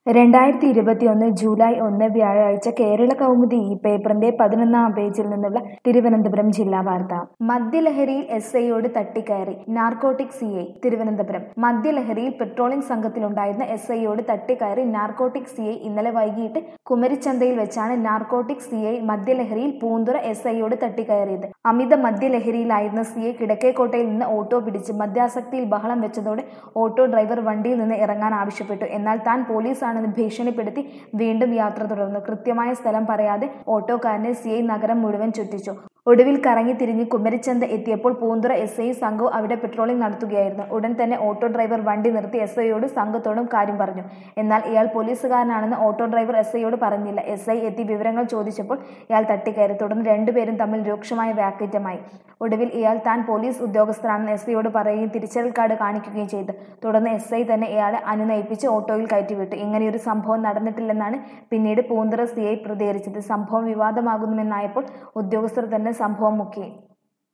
രണ്ടായിരത്തി ഇരുപത്തിയൊന്ന് ജൂലൈ ഒന്ന് വ്യാഴാഴ്ച കേരള കൗമുദി ഈ പേപ്പറിന്റെ പതിനൊന്നാം പേജിൽ നിന്നുള്ള തിരുവനന്തപുരം ജില്ലാ വാർത്ത മദ്യലഹരിയിൽ എസ് ഐയോട് തട്ടിക്കയറി നാർക്കോട്ടിക് സി ഐ തിരുവനന്തപുരം മദ്യലഹരിയിൽ പെട്രോളിംഗ് സംഘത്തിലുണ്ടായിരുന്ന എസ് ഐയോട് തട്ടിക്കയറി നാർക്കോട്ടിക് സി ഐ ഇന്നലെ വൈകിട്ട് കുമരിച്ചന്തയിൽ വെച്ചാണ് നാർക്കോട്ടിക് സി ഐ മദ്യലഹരിയിൽ പൂന്തുറ എസ് ഐയോട് തട്ടിക്കയറിയത് അമിത മദ്യലഹരിയിലായിരുന്ന സി ഐ കിഴക്കേക്കോട്ടയിൽ നിന്ന് ഓട്ടോ പിടിച്ച് മദ്യാസക്തിയിൽ ബഹളം വെച്ചതോടെ ഓട്ടോ ഡ്രൈവർ വണ്ടിയിൽ നിന്ന് ഇറങ്ങാൻ ആവശ്യപ്പെട്ടു എന്നാൽ താൻ പോലീസാണെന്ന് ഭീഷണിപ്പെടുത്തി വീണ്ടും യാത്ര തുടർന്നു കൃത്യമായ സ്ഥലം പറയാതെ ഓട്ടോക്കാരനെ സി ഐ നഗരം മുഴുവൻ ചുറ്റിച്ചു ഒടുവിൽ കറങ്ങി തിരിഞ്ഞ് കുമരിച്ചന്ത എത്തിയപ്പോൾ പൂന്തുറ എസ് ഐ സംഘവും അവിടെ പെട്രോളിംഗ് നടത്തുകയായിരുന്നു ഉടൻ തന്നെ ഓട്ടോ ഡ്രൈവർ വണ്ടി നിർത്തി എസ് ഐയോട് സംഘത്തോടും കാര്യം പറഞ്ഞു എന്നാൽ ഇയാൾ പോലീസുകാരനാണെന്ന് ഓട്ടോ ഡ്രൈവർ എസ് ഐയോട് പറഞ്ഞില്ല എസ് ഐ എത്തി വിവരങ്ങൾ ചോദിച്ചപ്പോൾ ഇയാൾ തട്ടിക്കയറി തുടർന്ന് രണ്ടുപേരും തമ്മിൽ രൂക്ഷമായ വാക്കേറ്റമായി ഒടുവിൽ ഇയാൾ താൻ പോലീസ് ഉദ്യോഗസ്ഥനാണെന്ന് എസ് ഐയോട് പറയുകയും തിരിച്ചറിയൽ കാർഡ് കാണിക്കുകയും ചെയ്തു തുടർന്ന് എസ് ഐ തന്നെ ഇയാളെ അനുനയിപ്പിച്ച് ഓട്ടോയിൽ കയറ്റിവിട്ടു ഇങ്ങനെയൊരു സംഭവം നടന്നിട്ടില്ലെന്നാണ് പിന്നീട് പൂന്തറ സി ഐ പ്രതികരിച്ചത് സംഭവം വിവാദമാകുന്നുവെന്നായപ്പോൾ ഉദ്യോഗസ്ഥർ തന്നെ സംഭവം മുക്കി